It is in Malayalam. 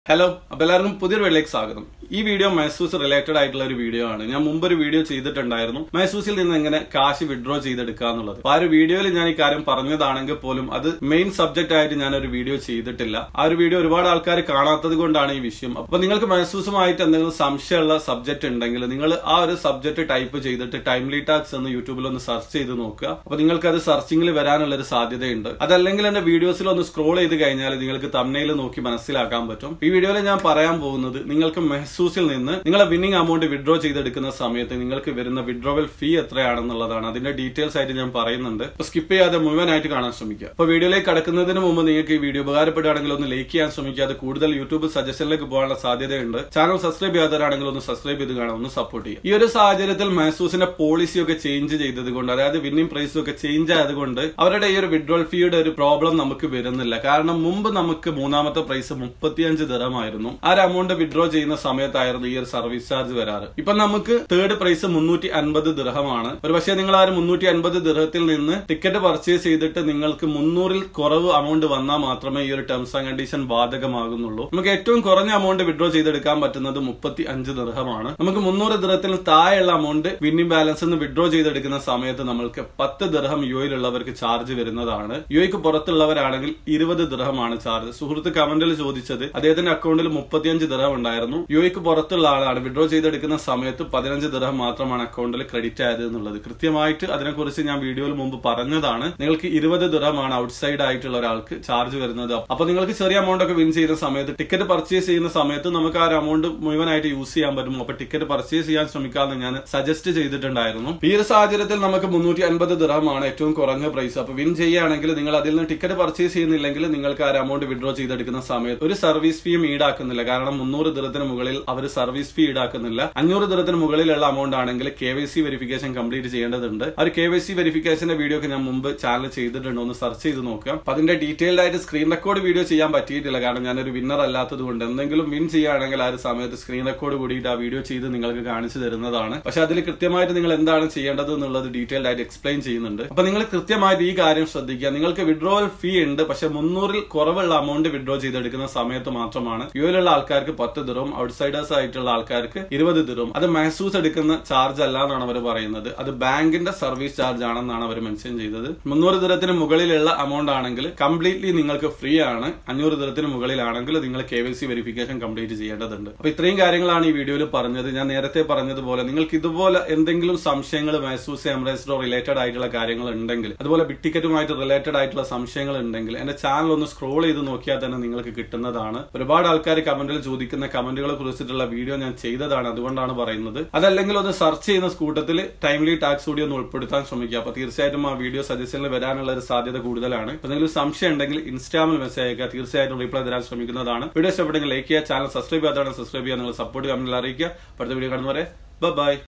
ഹലോ അപ്പൊ എല്ലാവർക്കും പുതിയൊരു വീഡിയോയിലേക്ക് സ്വാഗതം ഈ വീഡിയോ മൈസൂസ് റിലേറ്റഡ് ആയിട്ടുള്ള ഒരു വീഡിയോ ആണ് ഞാൻ മുമ്പ് ഒരു വീഡിയോ ചെയ്തിട്ടുണ്ടായിരുന്നു മൈസൂസിൽ നിന്ന് എങ്ങനെ കാശ് വിഡ്രോ ചെയ്തെടുക്കുക എന്നുള്ളത് അപ്പൊ ആ ഒരു വീഡിയോയിൽ ഞാൻ ഈ കാര്യം പറഞ്ഞതാണെങ്കിൽ പോലും അത് മെയിൻ സബ്ജക്റ്റ് ആയിട്ട് ഞാൻ ഒരു വീഡിയോ ചെയ്തിട്ടില്ല ആ ഒരു വീഡിയോ ഒരുപാട് ആൾക്കാർ കാണാത്തത് കൊണ്ടാണ് ഈ വിഷയം അപ്പൊ നിങ്ങൾക്ക് മൈസൂസുമായിട്ട് എന്തെങ്കിലും സംശയമുള്ള സബ്ജക്ട് ഉണ്ടെങ്കിൽ നിങ്ങൾ ആ ഒരു സബ്ജക്ട് ടൈപ്പ് ചെയ്തിട്ട് ടൈംലി ടാക്സ് എന്ന് യൂട്യൂബിൽ ഒന്ന് സെർച്ച് ചെയ്ത് നോക്കുക അപ്പൊ നിങ്ങൾക്ക് അത് സെർച്ചിങ്ങിൽ വരാനുള്ള ഒരു സാധ്യതയുണ്ട് അതല്ലെങ്കിൽ എന്റെ വീഡിയോസിൽ ഒന്ന് സ്ക്രോൾ ചെയ്ത് കഴിഞ്ഞാൽ നിങ്ങൾക്ക് തമ്മനയിൽ നോക്കി മനസ്സിലാക്കാൻ പറ്റും ഈ വീഡിയോയിൽ ഞാൻ പറയാൻ പോകുന്നത് നിങ്ങൾക്ക് മെഹസൂസിൽ നിന്ന് നിങ്ങളെ വിന്നിംഗ് അമൗണ്ട് വിഡ്രോ ചെയ്തെടുക്കുന്ന സമയത്ത് നിങ്ങൾക്ക് വരുന്ന വിഡ്രോവൽ ഫീ എത്രയാണെന്നുള്ളതാണ് അതിന്റെ ഡീറ്റെയിൽസ് ആയിട്ട് ഞാൻ പറയുന്നുണ്ട് അപ്പൊ സ്കിപ്പ് ചെയ്യാതെ മുഴുവനായിട്ട് കാണാൻ ശ്രമിക്കുക അപ്പൊ വീഡിയോയിലേക്ക് കടക്കുന്നതിന് മുമ്പ് നിങ്ങൾക്ക് ഈ വീഡിയോ ഉപകാരപ്പെടുകയാണെങ്കിൽ ഒന്ന് ലൈക്ക് ചെയ്യാൻ ശ്രമിക്കുക അത് കൂടുതൽ യൂട്യൂബ് സജഷനിലേക്ക് പോകാനുള്ള സാധ്യതയുണ്ട് ചാനൽ സബ്സ്ക്രൈബ് ചെയ്യാത്തവരാണെങ്കിൽ ഒന്ന് സബ്സ്ക്രൈബ് ചെയ്ത് കാണാം ഒന്ന് സപ്പോർട്ട് ചെയ്യുക ഈ ഒരു സാഹചര്യത്തിൽ മെഹസൂസിന്റെ പോളിസി ഒക്കെ ചേഞ്ച് ചെയ്തത് കൊണ്ട് അതായത് വിന്നിംഗ് പ്രൈസും ഒക്കെ ചേഞ്ച് ആയതുകൊണ്ട് അവരുടെ ഈ ഒരു വിഡ്രോൾ ഫീയുടെ ഒരു പ്രോബ്ലം നമുക്ക് വരുന്നില്ല കാരണം മുമ്പ് നമുക്ക് മൂന്നാമത്തെ പ്രൈസ് മുപ്പത്തിയഞ്ച് ദിറമായിരുന്നു ആ ഒരു എമൗണ്ട് വിഡ്രോ ചെയ്യുന്ന സമയത്തായിരുന്നു ഈ ഒരു സർവീസ് ചാർജ് വരാറ് ഇപ്പൊ നമുക്ക് തേർഡ് പ്രൈസ് മുന്നൂറ്റി അൻപത് ദിർഹമാണ് ഒരു പക്ഷേ നിങ്ങൾ ആ ഒരു മുന്നൂറ്റി അൻപത് ദിർഹത്തിൽ നിന്ന് ടിക്കറ്റ് പർച്ചേസ് ചെയ്തിട്ട് നിങ്ങൾക്ക് മുന്നൂറിൽ കുറവ് എമൗണ്ട് വന്നാൽ മാത്രമേ ഈ ഒരു ടേംസ് ആൻഡ് കണ്ടീഷൻ ബാധകമാകുന്നുള്ളൂ നമുക്ക് ഏറ്റവും കുറഞ്ഞ എമൗണ്ട് വിഡ്രോ ചെയ്തെടുക്കാൻ പറ്റുന്നത് മുപ്പത്തി അഞ്ച് ദിർഹമാണ് നമുക്ക് മുന്നൂറ് ദിർഹത്തിൽ താഴെയുള്ള എമൗണ്ട് വിന്നിംഗ് ബാലൻസ് നിന്ന് വിഡ്രോ ചെയ്തെടുക്കുന്ന സമയത്ത് നമ്മൾക്ക് പത്ത് ദിർഹം യു എയിലുള്ളവർക്ക് ചാർജ് വരുന്നതാണ് യു എക്ക് പുറത്തുള്ളവരാണെങ്കിൽ ഇരുപത് ദിർഹമാണ് ചാർജ് സുഹൃത്ത് കമന്റിൽ ചോദിച്ചത് അദ്ദേഹത്തിന്റെ അക്കൗണ്ടിൽ മുപ്പത്തിയഞ്ച് ദിർഹം ഉണ്ടായിരുന്നു യു എക്ക് പുറത്തുള്ള ആളാണ് വിഡ്രോ ചെയ്തെടുക്കുന്ന സമയത്ത് പതിനഞ്ച് ദിർഹം മാത്രമാണ് അക്കൗണ്ടിൽ ക്രെഡിറ്റ് ആയത് എന്നുള്ളത് കൃത്യമായിട്ട് അതിനെക്കുറിച്ച് ഞാൻ വീഡിയോയിൽ മുമ്പ് പറഞ്ഞതാണ് നിങ്ങൾക്ക് ഇരുപത് ദിർഹമാണ് ഔട്ട്സൈഡ് ആയിട്ടുള്ള ഒരാൾക്ക് ചാർജ് വരുന്നത് അപ്പൊ നിങ്ങൾക്ക് ചെറിയ എമൗണ്ട് ഒക്കെ വിൻ ചെയ്യുന്ന സമയത്ത് ടിക്കറ്റ് പർച്ചേസ് ചെയ്യുന്ന സമയത്ത് നമുക്ക് ആ ഒരു എമൗണ്ട് മുഴുവനായിട്ട് യൂസ് ചെയ്യാൻ പറ്റും അപ്പൊ ടിക്കറ്റ് പർച്ചേസ് ചെയ്യാൻ ശ്രമിക്കാമെന്ന് ഞാൻ സജസ്റ്റ് ചെയ്തിട്ടുണ്ടായിരുന്നു ഈ ഒരു സാഹചര്യത്തിൽ നമുക്ക് മുന്നൂറ്റി അൻപത് ദിർഹമാണ് ഏറ്റവും കുറഞ്ഞ പ്രൈസ് അപ്പൊ വിൻ ചെയ്യുകയാണെങ്കിൽ നിങ്ങൾ അതിൽ നിന്ന് ടിക്കറ്റ് പർച്ചേസ് ചെയ്യുന്നില്ലെങ്കിൽ നിങ്ങൾക്ക് ആ ഒരു എമൗണ്ട് വിഡ്രോ ചെയ്തെടുക്കുന്ന സമയത്ത് ഒരു സർവീസ് ഫീയും ഈടാക്കുന്നില്ല കാരണം മുന്നൂറ് ദിറത്തിന് മുകളിൽ അവർ സർവീസ് ഫീ ഈടാക്കുന്നില്ല അഞ്ഞൂറ് ദിറത്തിന് മുകളിലുള്ള എമൗണ്ട് ആണെങ്കിൽ K Y C verification complete ചെയ്യേണ്ടതുണ്ട് ആ ഒരു കെ വൈ സി വെരിഫിക്കേഷന്റെ വീഡിയോ ഒക്കെ ഞാൻ മുമ്പ് ചാനൽ ചെയ്തിട്ടുണ്ട് ഒന്ന് സെർച്ച് ചെയ്ത് നോക്കാം അപ്പൊ അതിന്റെ ഡീറ്റെയിൽഡ് ആയിട്ട് സ്ക്രീൻ റെക്കോർഡ് വീഡിയോ ചെയ്യാൻ പറ്റിയിട്ടില്ല കാരണം ഞാനൊരു വിന്നർ അല്ലാത്തത് കൊണ്ട് എന്തെങ്കിലും വിൻ ചെയ്യുകയാണെങ്കിൽ ആ ഒരു സമയത്ത് സ്ക്രീൻ റെക്കോർഡ് കൂടിയിട്ട് ആ വീഡിയോ ചെയ്ത് നിങ്ങൾക്ക് കാണിച്ചു തരുന്നതാണ് പക്ഷെ അതിൽ കൃത്യമായിട്ട് നിങ്ങൾ എന്താണ് ചെയ്യേണ്ടത് എന്നുള്ളത് ഡീറ്റെയിൽഡ് ആയിട്ട് എക്സ്പ്ലെയിൻ ചെയ്യുന്നുണ്ട് അപ്പൊ നിങ്ങൾ കൃത്യമായിട്ട് ഈ കാര്യം ശ്രദ്ധിക്കുക നിങ്ങൾക്ക് വിഡ്രോവൽ ഫീ ഉണ്ട് പക്ഷെ മുന്നൂറിൽ കുറവുള്ള എമൗണ്ട് വിഡ്രോ ചെയ്തെടുക്കുന്ന സമയത്ത് മാത്രമാണ് യു എയിലുള്ള ആൾക്കാർക്ക് പത്ത് ദിറും ഔട്ട്സൈഡേഴ്സ് ആയിട്ടുള്ള ആൾക്കാർക്ക് ഇരുപത് ദിറും അത് മഹസൂസ് എടുക്കുന്ന ചാർജ് അല്ല എന്നാണ് അവർ പറയുന്നത് അത് ബാങ്കിന്റെ സർവീസ് ചാർജ് ആണെന്നാണ് അവർ മെൻഷൻ ചെയ്തത് മുന്നൂറ് ദിറത്തിന് മുകളിലുള്ള എമൗണ്ട് ആണെങ്കിൽ കംപ്ലീറ്റ്ലി നിങ്ങൾക്ക് ഫ്രീ ആണ് അഞ്ഞൂറ് ദിറത്തിന് മുകളിലാണെങ്കിൽ നിങ്ങൾ K Y C verification complete ചെയ്യേണ്ടതുണ്ട് അപ്പൊ ഇത്രയും കാര്യങ്ങളാണ് ഈ വീഡിയോയിൽ പറഞ്ഞത് ഞാൻ നേരത്തെ പറഞ്ഞതുപോലെ നിങ്ങൾക്ക് ഇതുപോലെ എന്തെങ്കിലും സംശയങ്ങൾ മൈസൂസ് എംറേസ്ഡോ റിലേറ്റഡ് ആയിട്ടുള്ള കാര്യങ്ങൾ ഉണ്ടെങ്കിൽ അതുപോലെ ബിഗ് ടിക്കറ്റുമായിട്ട് റിലേറ്റഡ് ആയിട്ടുള്ള സംശയങ്ങൾ ഉണ്ടെങ്കിൽ എന്റെ ചാനൽ ഒന്ന് സ്ക്രോൾ ചെയ്ത് നോക്കിയാൽ തന്നെ നിങ്ങൾക്ക് കിട്ടുന്നതാണ് ഒരുപാട് ആൾക്കാർ കമന്റിൽ ചോദിക്കുന്ന കമന്റുകളെ കുറിച്ചിട്ടുള്ള വീഡിയോ ഞാൻ ചെയ്തതാണ് അതുകൊണ്ടാണ് പറയുന്നത് അതല്ലെങ്കിൽ ഒന്ന് സെർച്ച് ചെയ്യുന്ന കൂട്ടത്തിൽ ടൈംലി ടാക്സ് കൂടി ഒന്ന് ഉൾപ്പെടുത്താൻ ശ്രമിക്കുക അപ്പൊ തീർച്ചയായിട്ടും ആ വീഡിയോ സജഷനിൽ വരാനുള്ള ഒരു സാധ്യത കൂടുതലാണ് അപ്പൊ എന്തെങ്കിലും സംശയം ഉണ്ടെങ്കിൽ ഇൻസ്റ്റാമിൽ മെസ്സേജ് അയക്കുക തീർച്ചയായിട്ടും റിപ്ലൈ തരാൻ ശ്രമിക്കുന്നതാണ് വീഡിയോ ഇഷ്ടപ്പെട്ടെങ്കിൽ ലൈക്ക് ചെയ്യുക ചാനൽ സബ്സ്ക്രൈബ് ചെയ്യാതാണ് സബ്സ്ക്രൈബ് ചെയ്യുക നിങ്ങൾ സപ്പോർട്ട് കമന്റിൽ അറിയിക്കുക അടുത്ത വീഡിയോ കാണുന്നവരെ ബൈ